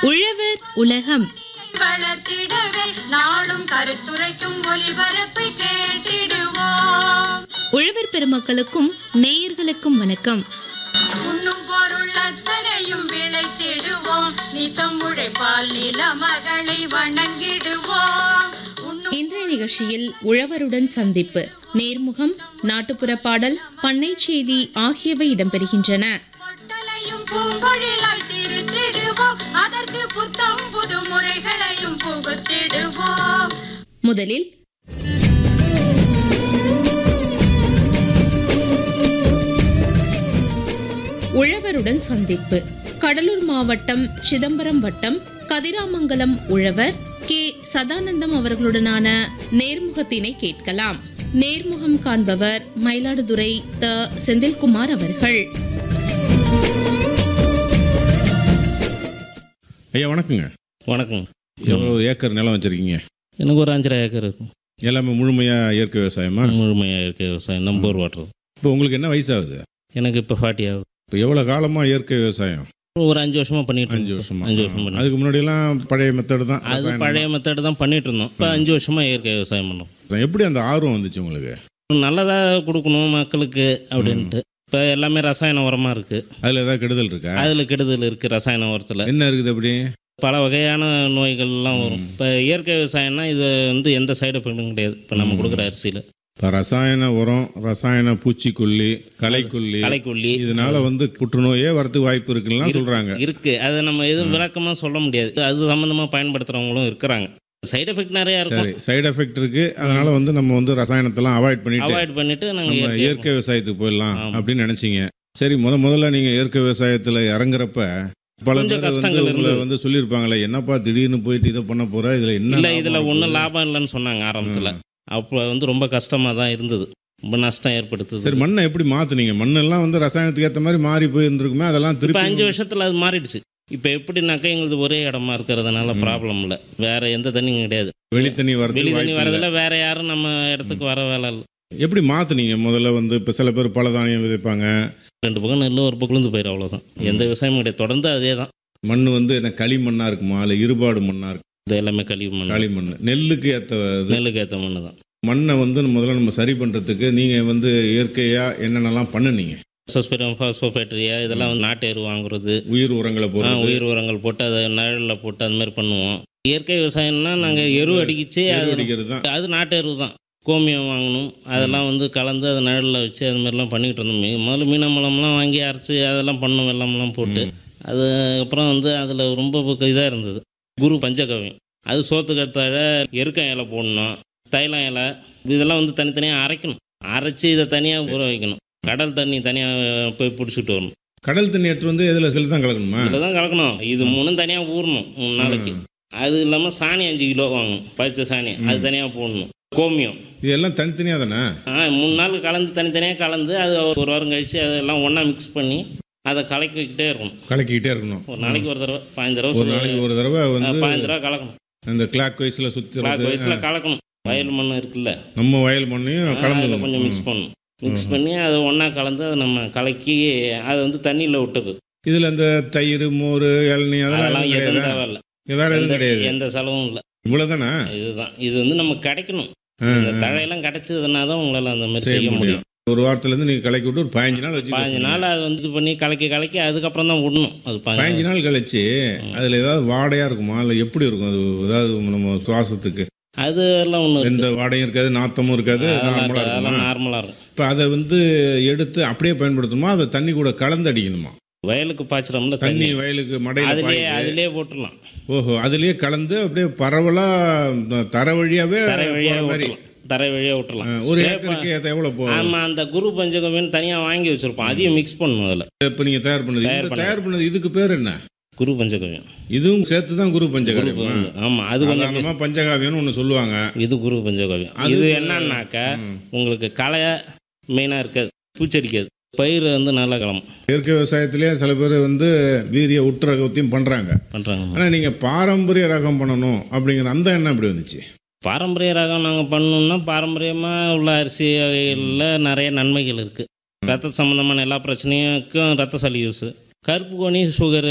உழவர் உலகம் வளர்த்திடவே நாளும் கருத்துரைக்கும் ஒளிபரப்பை கேட்டிடுவோம் உழவர் பெருமக்களுக்கும் நேயர்களுக்கும் வணக்கம் உண்ணும் பொருள் அத்தனையும் விளைத்திடுவோம் நித்தம் உழைப்பால் நில மகளை வணங்கிடுவோம் உண்ணும் இன்றைய நிகழ்ச்சியில் உழவருடன் சந்திப்பு நேர்முகம் நாட்டுப்புற பாடல் பண்ணை செய்தி ஆகியவை இடம்பெறுகின்றன பொட்டலையும் பூங்கொழிலாய் திருத்திடுவோம் அதற்கு புத்தம் புது முறைகளையும் புகுத்திடுவோம் முதலில் உழவருடன் சந்திப்பு கடலூர் மாவட்டம் சிதம்பரம் வட்டம் கதிராமங்கலம் உழவர் கே சதானந்தம் அவர்களுடனான நேர்முகத்தினை கேட்கலாம் நேர்முகம் காண்பவர் மயிலாடுதுறை த செந்தில்குமார் அவர்கள் ஐயா வணக்கங்க வணக்கம் எவ்வளோ ஏக்கர் நிலம் வச்சுருக்கீங்க எனக்கு ஒரு அஞ்சரை ஏக்கர் இருக்கும் எல்லாமே முழுமையாக இயற்கை விவசாயமா முழுமையாக இருக்க விவசாயம் நம்ம போர் வாட்டர் இப்போ உங்களுக்கு என்ன வயசாகுது எனக்கு இப்போ ஃபார்ட்டி ஆகுது இப்போ எவ்வளோ காலமாக இயற்கை விவசாயம் ஒரு அஞ்சு வருஷமா பண்ணிட்டு அஞ்சு இருக்கோம். வருஷமா அஞ்சு வருஷம் பண்ணி அதுக்கு முன்னாடியெல்லாம் பழைய மெத்தடு தான் அது ரசாயனம் பழைய மெத்தட் தான் பண்ணிட்டு இருந்தோம் இப்போ அஞ்சு வருஷமா இயற்கை விவசாயம் பண்ணோம் தான். எப்படி அந்த ஆர்வம் வந்துச்சு உங்களுக்கு நல்லதாக கொடுக்கணும் மக்களுக்கு அப்படின்ட்டு இப்போ எல்லாமே ரசாயன உரமாக இருக்குது அதில் ஏதாவது கெடுதல் இருக்கா அதில் கெடுதல் இருக்குது ரசாயன உரத்தில் என்ன இருக்குது அப்படி பல வகையான நோய்கள்லாம் வரும் இப்போ இயற்கை விவசாயம்னா இது வந்து எந்த சைடு எஃபெக்டும் கிடையாது இப்போ நம்ம கொடுக்குற அரிசியில் இப்போ ரசாயன உரம் ரசாயன பூச்சிக்கொல்லி களைக்கொல்லி களைக்கொல்லி இதனால வந்து புற்றுநோயே வரதுக்கு வாய்ப்பு இருக்குன்னா சொல்றாங்க இருக்கு அதை நம்ம எதுவும் விளக்கமாக சொல்ல முடியாது அது சம்மந்தமாக பயன்படுத்துகிறவங்களும் இருக்கிறாங்க சைடு எஃபெக்ட் நிறையா இருக்கும் சரி சைடு எஃபெக்ட் இருக்கு அதனால வந்து நம்ம வந்து ரசாயனத்தெல்லாம் அவாய்ட் பண்ணிட்டு அவாய்ட் பண்ணிட்டு நம்ம நாங்கள் இயற்கை விவசாயத்துக்கு போயிடலாம் ஆமா. அப்படின்னு நினைச்சீங்க சரி முத முதல்ல நீங்க இயற்கை விவசாயத்துல இறங்குறப்ப பல கொஞ்சம் பேர் வந்து கஷ்டங்கள் உங்களை இருந்தது. வந்து சொல்லியிருப்பாங்களே என்னப்பா திடீர்னு போயிட்டு இதை பண்ண போற இதுல என்ன இல்லை லாபம் இதில் இருக்கு? ஒன்றும் லாபம் இல்லைன்னு சொன்னாங்க ஆரம்பத்தில் அப்போ வந்து ரொம்ப கஷ்டமாக தான் இருந்தது ரொம்ப நஷ்டம் ஏற்படுத்துது சரி மண்ணை எப்படி மாத்துனீங்க மண்ணெல்லாம் வந்து ரசாயனத்துக்கு ஏத்த மாதிரி மாறி போய் இருந்திருக்குமே அதெல்லாம் இப்போ திருப்பி அஞ்சு வருஷத்தில் அது மாறிடுச்சு இப்போ எப்படின்னாக்கா எங்களுக்கு ஒரே இடமா இருக்கிறதுனால ப்ராப்ளம் இல்லை வேற எந்த தண்ணியும் கிடையாது வெளி தண்ணி வரது வெளி தண்ணி வரதில்ல வேற யாரும் நம்ம இடத்துக்கு வர வேலை இல்லை எப்படி மாத்துனீங்க முதல்ல வந்து இப்ப சில பேர் பல தானியம் விதைப்பாங்க ரெண்டு பக்கம் நெல் ஒரு பக்கம் உளுந்து போயிடும் அவ்வளோதான் எந்த விவசாயமும் கிடையாது தொடர்ந்து அதே தான் மண் வந்து என்ன களிமண்ணா இருக்குமா இல்ல இருபாடு மண்ணா இருக்கு இது எல்லாமே கழிவு மண் களிமண் நெல்லுக்கு ஏத்த இது. நெல்லுக்கு ஏற்ற மண் தான் மண்ணை வந்து முதல்ல நம்ம சரி பண்றதுக்கு நீங்க வந்து இயற்கையா என்னென்னலாம் பண்ணுனீங்க சஸ்பெரியம் பாஸ்போபேட்ரியா இதெல்லாம் வந்து நாட்டு எரு வாங்குறது உயிர் உரங்களை ஆ, போடுறது உயிர் உரங்கள் போட்டு அதை நிழலில் போட்டு அது மாதிரி பண்ணுவோம் இயற்கை விவசாயம்னா நாங்கள் எரு அடிக்கிச்சு எரு அது அடிக்கிறது தான் அது நாட்டு எரு தான் கோமியம் வாங்கணும் அதெல்லாம் வந்து கலந்து அதை நிழலில் வச்சு அது மாதிரிலாம் பண்ணிக்கிட்டு இருந்தோம் மீ- முதல்ல மீனம்பழம்லாம் வாங்கி அரைச்சி அதெல்லாம் பண்ணோம் வெள்ளம்லாம் போட்டு அதுக்கப்புறம் வந்து அதில் ரொம்ப இதாக இருந்தது குரு பஞ்சகவியம் அது சோத்துக்கத்தாழ எருக்கம் இலை போடணும் தைலம் இலை இதெல்லாம் வந்து தனித்தனியாக அரைக்கணும் அரைச்சி இதை தனியாக ஊற வைக்கணும் கடல் தண்ணி தனியாக போய் பிடிச்சிட்டு வரணும் கடல் தண்ணி எடுத்து வந்து எதுல இதில் தான் கலக்கணுமா இதில் தான் கலக்கணும் இது மூணும் தனியாக ஊறணும் மூணு நாளைக்கு அது இல்லாமல் சாணி அஞ்சு கிலோ வாங்கணும் பச்சை சாணி அது தனியாக போடணும் கோமியம் இது எல்லாம் தனித்தனியாக தானே ஆ மூணு நாள் கலந்து தனித்தனியாக கலந்து அது ஒரு வாரம் கழித்து அதெல்லாம் ஒன்றா மிக்ஸ் பண்ணி அதை கலக்கிக்கிட்டே இருக்கணும் கலக்கிக்கிட்டே இருக்கணும் ஒரு நாளைக்கு ஒரு தடவை பாஞ்சு தடவை ஒரு சொல்லு நாளைக்கு ஒரு தடவை வந்து பாஞ்சு தடவை கலக்கணும் இந்த கிளாக் வைஸில் கிளாக் சுற்றுறது வயசில் கலக்கணும் வயல் மண் இருக்குல்ல நம்ம வயல் மண்ணையும் அதில் கலந்து கொஞ்சம் மிக்ஸ் பண்ணணும் மிக்ஸ் பண்ணி அதை ஒன்றா கலந்து அதை நம்ம கலக்கி அதை வந்து தண்ணியில் விட்டுது இதில் இந்த தயிர் மோர் இளநீ அதெல்லாம் அதெல்லாம் எதுவும் எதுவும் கிடையாதா தேவையில்ல வேற எதுவும் எந்த- கிடையாது எந்த செலவும் இல்லை இவ்வளோதானே இதுதான் இது வந்து நமக்கு கிடைக்கணும் இந்த தழையெல்லாம் கிடைச்சதுன்னா தான் உங்களால் அந்த மாதிரி செய்ய செய்ய முடியும் முடியும் ஒரு வாரத்துலேருந்து நீங்கள் கலக்கி விட்டு ஒரு பதினஞ்சு நாள் வச்சு பாஞ்சு நாள் அது வந்து இது பண்ணி கலக்கி கலக்கி அதுக்கப்புறம் தான் விடணும் அது பாஞ்சு பதினஞ்சு நாள் கழிச்சு அதில் ஏதாவது வாடையாக இருக்குமா இல்லை எப்படி இருக்கும் அது ஏதாவது நம்ம சுவாசத்துக்கு அது எல்லாம் ஒன்றும் எந்த வாடையும் இருக்காது நாத்தமும் இருக்காது நார்மலாக இருக்குமா அதெல்லாம் நார்மலாக இருக்கும் இப்போ அதை வந்து எடுத்து அப்படியே பயன்படுத்தணுமா அதை தண்ணி கூட கலந்து அடிக்கணுமா வயலுக்கு பாய்ச்சிரோம்ல தண்ணி தண்ணி வயலுக்கு மடையில் அதுலேயே பாயுது அதுலேயே போட்டுடலாம் ஓஹோ அதுலயே கலந்து அப்படியே பரவலா தர வழியாவே தரை வழியாக போற மாதிரி விட்டுலாம் தரை வழியாக விட்டுலாம் ஒரு Spray ஏக்கருக்கு ப- ஏத்த எவ்வளவு போகும் ஆமாம் அந்த குரு பஞ்சகமின்னு தனியாக வாங்கி வச்சுருப்போம் அதையும் மிக்ஸ் பண்ணணும் அதில் இப்ப நீங்க தயார் பண்ணது தயார் இந்த பண்ணது. தயார் பண்ணது இதுக்கு பேர் என்ன குரு பஞ்சகவியம் இதுவும் சேர்த்து தான் குரு பஞ்சகாவியமா ஆமாம் அது கொஞ்சம் சாதாரணமா பஞ்சகாவியம்னு ஒண்ணு சொல்லுவாங்க இது குரு பஞ்சகவியம் அது இது இப்ப- என்னன்னாக்கா உங்களுக்கு களை மெயினாக இருக்காது பூச்சடிக்காது பயிர் வந்து நல்லா கிளம்பும் இயற்கை விவசாயத்திலேயே சில பேர் வந்து வீரிய உற்ற ரகத்தையும் பண்றாங்க பண்ணுறாங்க ஆனா நீங்க பாரம்பரிய ரகம் பண்ணணும் அப்படிங்கிற அந்த எண்ணம் எப்படி வந்துச்சு பாரம்பரிய ரகம் நாங்கள் பண்ணோம்னா பாரம்பரியமாக உள்ள அரிசி வகைகளில் நிறைய நன்மைகள் இருக்குது ரத்த சம்மந்தமான எல்லா பிரச்சனைக்கும் ரத்த சளி யூஸு கருப்பு கோணி சுகர்